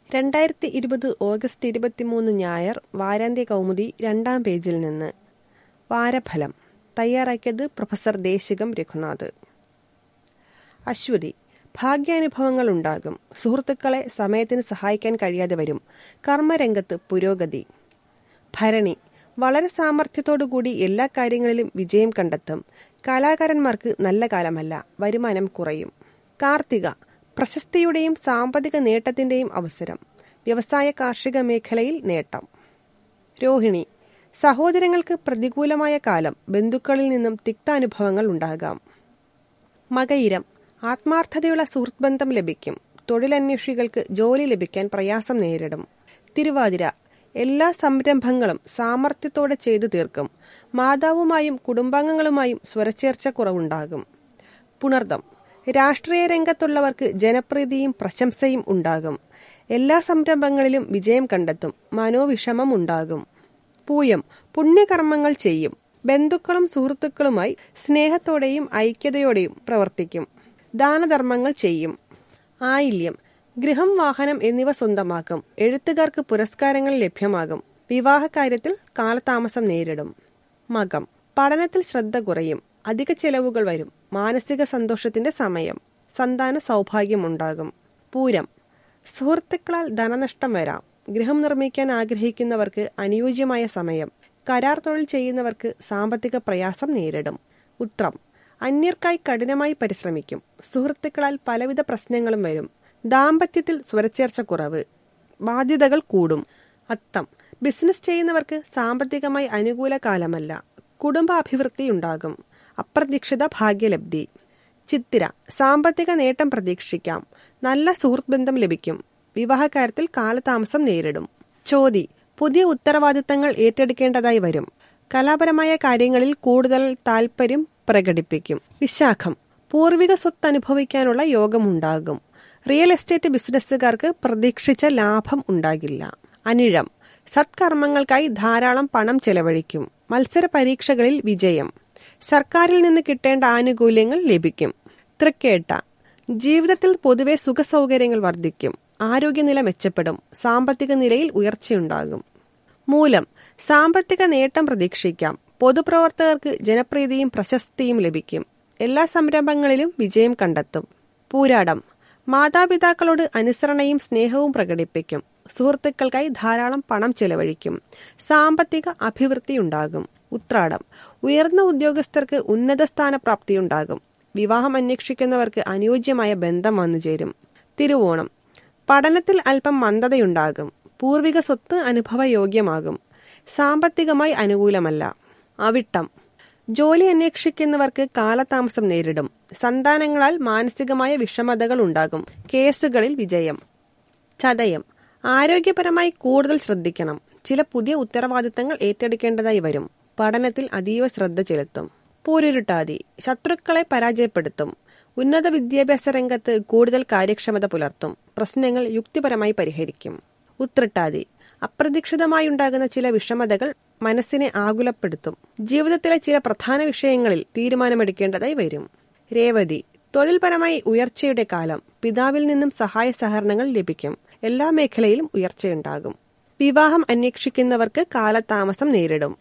രണ്ടായിരത്തി ഇരുപത് ഓഗസ്റ്റ് ഇരുപത്തിമൂന്ന് ഞായർ വാരാന്ത്യ കൗമുദി രണ്ടാം പേജിൽ നിന്ന് വാരഫലം തയ്യാറാക്കിയത് പ്രൊഫസർ ദേശികം രഘുനാഥ് അശ്വതി ഭാഗ്യാനുഭവങ്ങൾ ഉണ്ടാകും സുഹൃത്തുക്കളെ സമയത്തിന് സഹായിക്കാൻ കഴിയാതെ വരും കർമ്മരംഗത്ത് പുരോഗതി ഭരണി വളരെ സാമർഥ്യത്തോടുകൂടി എല്ലാ കാര്യങ്ങളിലും വിജയം കണ്ടെത്തും കലാകാരന്മാർക്ക് നല്ല കാലമല്ല വരുമാനം കുറയും കാർത്തിക പ്രശസ്തിയുടെയും സാമ്പത്തിക നേട്ടത്തിന്റെയും അവസരം വ്യവസായ കാർഷിക മേഖലയിൽ നേട്ടം രോഹിണി സഹോദരങ്ങൾക്ക് പ്രതികൂലമായ കാലം ബന്ധുക്കളിൽ നിന്നും തിക്താനുഭവങ്ങൾ ഉണ്ടാകാം മകയിരം ആത്മാർത്ഥതയുള്ള സുഹൃത്ത് ബന്ധം ലഭിക്കും തൊഴിലന്വേഷികൾക്ക് ജോലി ലഭിക്കാൻ പ്രയാസം നേരിടും തിരുവാതിര എല്ലാ സംരംഭങ്ങളും സാമർഥ്യത്തോടെ ചെയ്തു തീർക്കും മാതാവുമായും കുടുംബാംഗങ്ങളുമായും സ്വരച്ചേർച്ച കുറവുണ്ടാകും പുണർദം രാഷ്ട്രീയ രംഗത്തുള്ളവർക്ക് ജനപ്രീതിയും പ്രശംസയും ഉണ്ടാകും എല്ലാ സംരംഭങ്ങളിലും വിജയം കണ്ടെത്തും മനോവിഷമം ഉണ്ടാകും പൂയം പുണ്യകർമ്മങ്ങൾ ചെയ്യും ബന്ധുക്കളും സുഹൃത്തുക്കളുമായി സ്നേഹത്തോടെയും ഐക്യതയോടെയും പ്രവർത്തിക്കും ദാനധർമ്മങ്ങൾ ചെയ്യും ആയില്യം ഗൃഹം വാഹനം എന്നിവ സ്വന്തമാക്കും എഴുത്തുകാർക്ക് പുരസ്കാരങ്ങൾ ലഭ്യമാകും വിവാഹകാര്യത്തിൽ കാലതാമസം നേരിടും മകം പഠനത്തിൽ ശ്രദ്ധ കുറയും അധിക ചെലവുകൾ വരും മാനസിക സന്തോഷത്തിന്റെ സമയം സന്താന സൗഭാഗ്യമുണ്ടാകും പൂരം സുഹൃത്തുക്കളാൽ ധനനഷ്ടം വരാം ഗൃഹം നിർമ്മിക്കാൻ ആഗ്രഹിക്കുന്നവർക്ക് അനുയോജ്യമായ സമയം കരാർ തൊഴിൽ ചെയ്യുന്നവർക്ക് സാമ്പത്തിക പ്രയാസം നേരിടും ഉത്രം അന്യർക്കായി കഠിനമായി പരിശ്രമിക്കും സുഹൃത്തുക്കളാൽ പലവിധ പ്രശ്നങ്ങളും വരും ദാമ്പത്യത്തിൽ സ്വരച്ചേർച്ച കുറവ് ബാധ്യതകൾ കൂടും അത്തം ബിസിനസ് ചെയ്യുന്നവർക്ക് സാമ്പത്തികമായി അനുകൂല കാലമല്ല കുടുംബ അഭിവൃദ്ധി ഉണ്ടാകും അപ്രതീക്ഷിത ഭാഗ്യലബ്ധി ചിത്തിര സാമ്പത്തിക നേട്ടം പ്രതീക്ഷിക്കാം നല്ല സുഹൃത്ത് ബന്ധം ലഭിക്കും വിവാഹകാര്യത്തിൽ കാലതാമസം നേരിടും ചോതി പുതിയ ഉത്തരവാദിത്തങ്ങൾ ഏറ്റെടുക്കേണ്ടതായി വരും കലാപരമായ കാര്യങ്ങളിൽ കൂടുതൽ താൽപര്യം പ്രകടിപ്പിക്കും വിശാഖം പൂർവിക സ്വത്ത് അനുഭവിക്കാനുള്ള യോഗമുണ്ടാകും റിയൽ എസ്റ്റേറ്റ് ബിസിനസ്സുകാർക്ക് പ്രതീക്ഷിച്ച ലാഭം ഉണ്ടാകില്ല അനിഴം സത്കർമ്മങ്ങൾക്കായി ധാരാളം പണം ചെലവഴിക്കും മത്സര പരീക്ഷകളിൽ വിജയം സർക്കാരിൽ നിന്ന് കിട്ടേണ്ട ആനുകൂല്യങ്ങൾ ലഭിക്കും തൃക്കേട്ട ജീവിതത്തിൽ പൊതുവെ സുഖസൗകര്യങ്ങൾ വർദ്ധിക്കും ആരോഗ്യനില മെച്ചപ്പെടും സാമ്പത്തിക നിലയിൽ ഉയർച്ചയുണ്ടാകും മൂലം സാമ്പത്തിക നേട്ടം പ്രതീക്ഷിക്കാം പൊതുപ്രവർത്തകർക്ക് ജനപ്രീതിയും പ്രശസ്തിയും ലഭിക്കും എല്ലാ സംരംഭങ്ങളിലും വിജയം കണ്ടെത്തും പൂരാടം മാതാപിതാക്കളോട് അനുസരണയും സ്നേഹവും പ്രകടിപ്പിക്കും സുഹൃത്തുക്കൾക്കായി ധാരാളം പണം ചെലവഴിക്കും സാമ്പത്തിക അഭിവൃദ്ധി ഉണ്ടാകും ഉത്രാടം ഉയർന്ന ഉദ്യോഗസ്ഥർക്ക് ഉന്നത സ്ഥാനപ്രാപ്തിയുണ്ടാകും വിവാഹം അന്വേഷിക്കുന്നവർക്ക് അനുയോജ്യമായ ബന്ധം വന്നുചേരും തിരുവോണം പഠനത്തിൽ അല്പം മന്ദതയുണ്ടാകും പൂർവിക സ്വത്ത് അനുഭവയോഗ്യമാകും സാമ്പത്തികമായി അനുകൂലമല്ല അവിട്ടം ജോലി അന്വേഷിക്കുന്നവർക്ക് കാലതാമസം നേരിടും സന്താനങ്ങളാൽ മാനസികമായ വിഷമതകൾ ഉണ്ടാകും കേസുകളിൽ വിജയം ചതയം ആരോഗ്യപരമായി കൂടുതൽ ശ്രദ്ധിക്കണം ചില പുതിയ ഉത്തരവാദിത്തങ്ങൾ ഏറ്റെടുക്കേണ്ടതായി വരും പഠനത്തിൽ അതീവ ശ്രദ്ധ ചെലുത്തും പൂരുരുട്ടാതി ശത്രുക്കളെ പരാജയപ്പെടുത്തും ഉന്നത വിദ്യാഭ്യാസ രംഗത്ത് കൂടുതൽ കാര്യക്ഷമത പുലർത്തും പ്രശ്നങ്ങൾ യുക്തിപരമായി പരിഹരിക്കും ഉത്രട്ടാതി അപ്രതീക്ഷിതമായി ഉണ്ടാകുന്ന ചില വിഷമതകൾ മനസ്സിനെ ആകുലപ്പെടുത്തും ജീവിതത്തിലെ ചില പ്രധാന വിഷയങ്ങളിൽ തീരുമാനമെടുക്കേണ്ടതായി വരും രേവതി തൊഴിൽപരമായി ഉയർച്ചയുടെ കാലം പിതാവിൽ നിന്നും സഹായ സഹകരണങ്ങൾ ലഭിക്കും എല്ലാ മേഖലയിലും ഉയർച്ചയുണ്ടാകും വിവാഹം അന്വേഷിക്കുന്നവർക്ക് കാലതാമസം നേരിടും